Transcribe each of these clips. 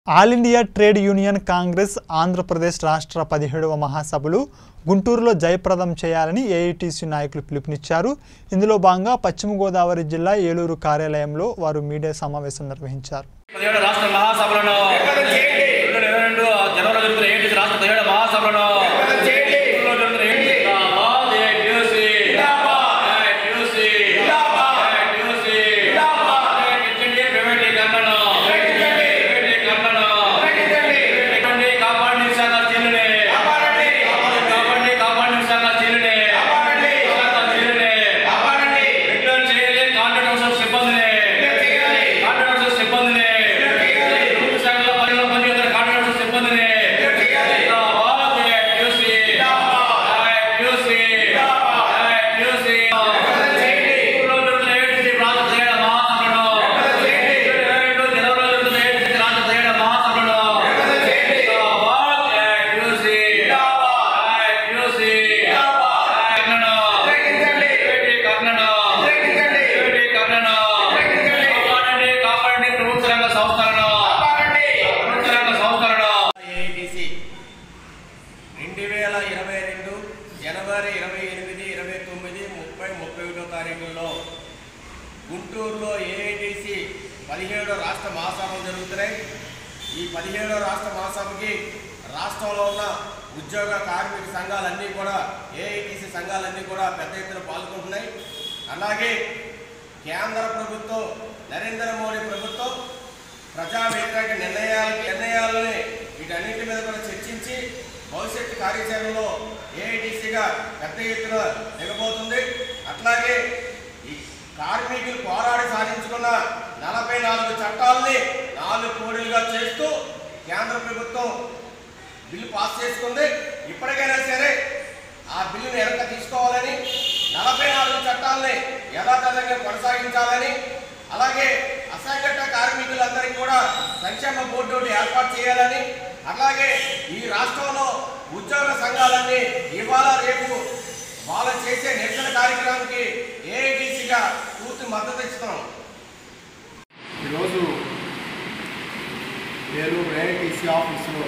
All India Trade Union Congress Andhra Pradesh రాష్ట్ర పదిహేడవ మహాసభలు గుంటూరులో జయప్రదం చేయాలని ఏఐటీసీ నాయకులు పిలుపునిచ్చారు ఇందులో భాగంగా పశ్చిమ గోదావరి జిల్లా ఏలూరు కార్యాలయంలో వారు మీడియా సమావేశం నిర్వహించారు పదిహేడు రాష్ట్ర మహాసభలను రెండు వేల ఇరవై రెండు జనవరిలో జరుగుతున్న ఏంటి రాష్ట్ర పదిహేడు మహాసభలను గుంటూరులో జరుగుతున్న ఏంటి? జిందాబాద్, ఏఐటీయూసీ. ఏఐటీయూసీ. ఏఐటీయూసీ. ప్రకటించండి ప్రైవేటీకరణను. ప్రైవేటీకరణను. ప్రైవేటీకరణని కాపాడండి విశాఖ స్టీలుని. కాపాడండి, కాపాడండి విశాఖ స్టీలుని. విశాఖ స్టీలుని. రెగ్యులర్ చేయాలి కాంట్రాక్ట్ హౌస్ సిబ్బందిని కాంట్రాక్ట్ హౌస్ సిబ్బందిని ప్రభుత్వ శాఖలో పనిలో పనిచేస్తున్న కాంట్రాక్ట్ హౌస్ సిబ్బందిని జిందాబాద్ ఏఐటీయూసీ. ఏఐటీయూసీ. ఏఐటీయూసీ. గుంటూరులో జరుగుతున్న ఏఐటీసీ రాష్ట్ర పదిహేడు మహాసభలను రెండు జనవరిలో జరుగుతున్న ఏఐటీసీ రాష్ట్ర పదిహేడు మహాసభలను జిందాబాద్ ఏఐటీయూసీ. ఏఐటీయూసీ. కర్ణను. కర్ణను. కర్ణను. కాపాడండి కాపాడండి ప్రభుత్వ రంగ సంస్థలను ప్రభుత్వ రంగ సంస్థలను ఏఐటిసి రెండు వేల ఇరవై రెండు జనవరి ఇరవై ఎనిమిది ఇరవై తొమ్మిది ముప్పై ముప్పై ఒకటో తారీఖుల్లో గుంటూరులో ఏఐటిసి పదిహేడో రాష్ట్ర మహాసభలు జరుగుతున్నాయి ఈ పదిహేడో రాష్ట్ర మహాసభకి రాష్ట్రంలో ఉన్న ఉద్యోగ కార్మిక సంఘాలన్నీ కూడా ఏఐటిసి సంఘాలన్నీ కూడా పెద్ద ఎత్తున పాల్గొంటున్నాయి అలాగే కేంద్ర ప్రభుత్వం నరేంద్ర మోడీ ప్రభుత్వం ప్రజా వ్యతిరేక నిర్ణయాలు నిర్ణయాలని వీటన్నిటి మీద కూడా చర్చించి భవిష్యత్తు కార్యాచరణలో ఏఐటీసీగా పెద్ద ఎత్తున దిగబోతుంది అట్లాగే ఈ కార్మికులు పోరాడి సాధించుకున్న నలభై నాలుగు చట్టాలని నాలుగు కోడీలుగా చేస్తూ కేంద్ర ప్రభుత్వం బిల్లు పాస్ చేసుకుంది ఇప్పటికైనా సరే ఆ బిల్లును వెనక తీసుకోవాలని నలభై నాలుగు చట్టాలని యథాతథంగా కొనసాగించాలని అలాగే అసంఘటిత కార్మికులందరికీ కూడా సంక్షేమ బోర్డు ఒకటి ఏర్పాటు చేయాలని అలాగే ఈ రాష్ట్రంలో ఉద్యోగ సంఘాలన్నీ ఇవాళ రేపు వాళ్ళు చేసే నిరసన కార్యక్రమానికి ఏఐటీసీగా పూర్తి మద్దతు ఇస్తున్నాం ఈరోజు ఏలూరు ఏఐటీసీ ఆఫీసులో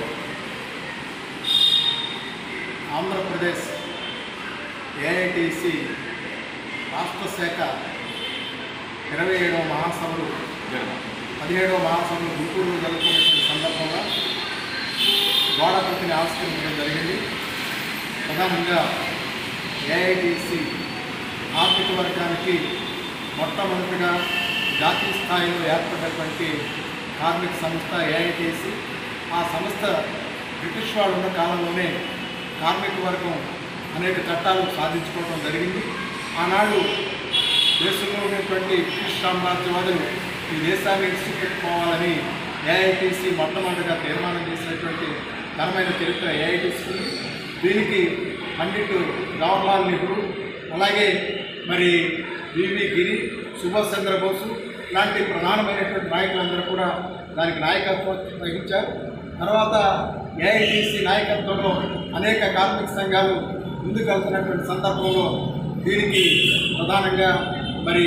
ఆంధ్రప్రదేశ్ ఏఐటీసీ రాష్ట్ర శాఖ ఇరవై ఏడవ మహాసభలు పదిహేడవ మహాసభలు గుంటూరులో జరుగుతున్నటువంటి సందర్భంగా గోడ పంపిణీ ఆవిష్కరించడం జరిగింది ప్రధానంగా ఏఐటీసీ ఆర్థిక వర్గానికి మొట్టమొదటిగా జాతీయ స్థాయిలో ఏర్పడినటువంటి కార్మిక సంస్థ ఏఐటీసీ ఆ సంస్థ బ్రిటిష్ వాళ్ళు ఉన్న కాలంలోనే కార్మిక వర్గం అనేక చట్టాలు సాధించుకోవడం జరిగింది ఆనాడు దేశంలో ఉన్నటువంటి బ్రిటిష్ సామ్రాజ్యవాదులు ఈ దేశాన్ని ఇచ్చిపెట్టుకోవాలని ఏఐటీసీ మొట్టమొదటిగా తీర్మానం చేసినటువంటి ఘనమైన చరిత్ర ఏఐటీసీ దీనికి పండిట్ జవహర్లాల్ నెహ్రూ అలాగే మరి వివి గిరి సుభాష్ చంద్రబోసు ఇలాంటి ప్రధానమైనటువంటి నాయకులందరూ కూడా దానికి నాయకత్వం వహించారు తర్వాత ఏఐటీసీ నాయకత్వంలో అనేక కార్మిక సంఘాలు ముందుకు వెళ్తున్నటువంటి సందర్భంలో దీనికి ప్రధానంగా మరి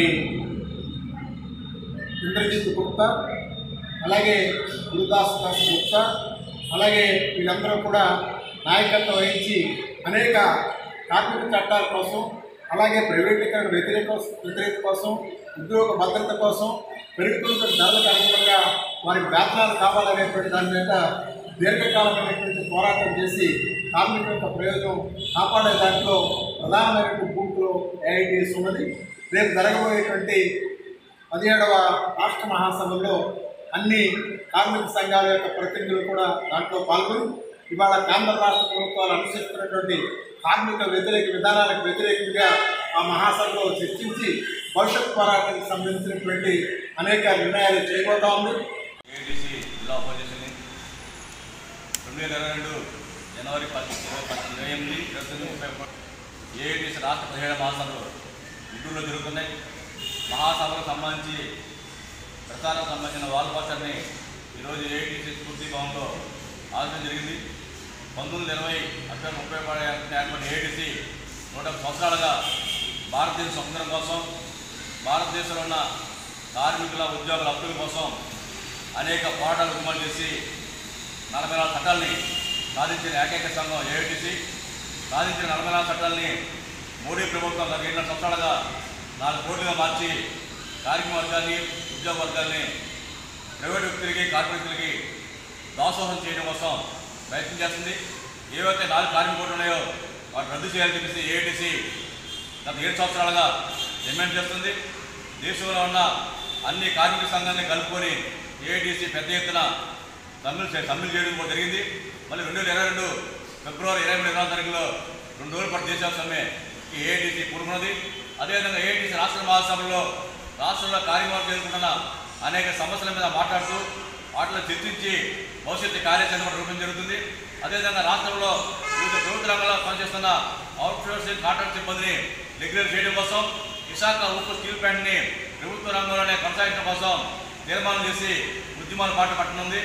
ఇంద్రజిత్ గుప్తా అలాగే గురుదాస్ దాస్ గుప్తా అలాగే వీళ్ళందరూ కూడా నాయకత్వం వహించి అనేక కార్మిక చట్టాల కోసం అలాగే ప్రైవేటీకరణ వ్యతిరేక వ్యతిరేక కోసం ఉద్యోగ భద్రత కోసం పెరుగుతున్న ధరలకు అనుగుణంగా వారికి వేతనాలు కావాలనేటువంటి దాని మీద దీర్ఘకాలమైనటువంటి పోరాటం చేసి కార్మికుల యొక్క ప్రయోజనం కాపాడే దాంట్లో ప్రధానమైనటువంటి గుంపులో ఏఐటీఎస్ ఉన్నది రేపు జరగబోయేటువంటి పదిహేడవ రాష్ట్ర మహాసభలో అన్ని కార్మిక సంఘాల యొక్క ప్రతినిధులు కూడా దాంట్లో పాల్గొని ఇవాళ కేంద్ర రాష్ట్ర ప్రభుత్వాలు అనుసరిస్తున్నటువంటి కార్మిక వ్యతిరేక విధానాలకు వ్యతిరేకంగా ఆ మహాసభలో చర్చించి భవిష్యత్ పోరాటానికి సంబంధించినటువంటి అనేక నిర్ణయాలు చేయబోతా ఉంది ఏఐటీసీ జిల్లా అపోజిషన్ రెండు వేల ఇరవై రెండు జనవరి పది ఇరవై పది ఇరవై ఎనిమిది ఇరవై తొమ్మిది ముప్పై ఒకటి ఏఐటీసీ రాష్ట్ర పదిహేడు మహాసభలు గుంటూరులో జరుగుతున్నాయి మహాసభలకు సంబంధించి ప్రచారం సంబంధించిన వాల్ పోస్టర్ని ఈరోజు ఏఐటీసీ స్ఫూర్తి భవన్లో ఆలోచన జరిగింది పంతొమ్మిది ఇరవై అక్టోబర్ ముప్పై పది ఏర్పడిన ఏఐటీసీ నూట సంవత్సరాలుగా భారతదేశ స్వతంత్రం కోసం భారతదేశంలో ఉన్న కార్మికుల ఉద్యోగుల హక్కుల కోసం అనేక పోరాటాలు ఉద్యమాలు చేసి నలభై నాలుగు చట్టాలని సాధించిన ఏకైక సంఘం ఏఐటీసీ సాధించిన నలభై నాలుగు చట్టాలని మోడీ ప్రభుత్వం గత ఏడున్నర సంవత్సరాలుగా నాలుగు కోట్లుగా మార్చి కార్మిక వర్గాన్ని ఉద్యోగ వర్గాన్ని ప్రైవేట్ వ్యక్తులకి కార్పొరేట్ వ్యక్తులకి దాసోహం చేయడం కోసం ప్రయత్నం చేస్తుంది ఏవైతే నాలుగు కార్మిక కోట్లు ఉన్నాయో వాటిని రద్దు చేయాలని చెప్పేసి ఏఐటీసీ గత ఏడు సంవత్సరాలుగా డిమాండ్ చేస్తుంది దేశంలో ఉన్న అన్ని కార్మిక సంఘాన్ని కలుపుకొని ఏఐటీసీ పెద్ద ఎత్తున సమ్మెలు చే- సమ్మెలు చేయడం కూడా జరిగింది మళ్ళీ రెండు వేల ఇరవై రెండు ఫిబ్రవరి ఇరవై మూడు ఇరవై తారీఖులో రెండు రోజుల పాటు దేశవ్యాప్త సమ్మె ఈ ఏఐటీసీ పూనుకున్నది అదేవిధంగా ఏఐటీసీ రాష్ట్ర మహాసభలో రాష్ట్రంలో కార్యక్రమాలు చేసుకుంటున్న అనేక సమస్యల మీద మాట్లాడుతూ వాటిలో చర్చించి భవిష్యత్తు కార్యాచరణ కూడా రూపం జరుగుతుంది అదేవిధంగా రాష్ట్రంలో వివిధ ప్రభుత్వ రంగంలో పనిచేస్తున్న అవుట్ సోర్సింగ్ కాంట్రాక్ట్ సిబ్బందిని రెగ్యులర్ చేయడం కోసం విశాఖ ఉక్కు స్టీల్ ప్లాంట్ని ప్రభుత్వ రంగంలోనే కొనసాగించడం కోసం తీర్మానం చేసి ఉద్యమాలు పాటు పట్టనుంది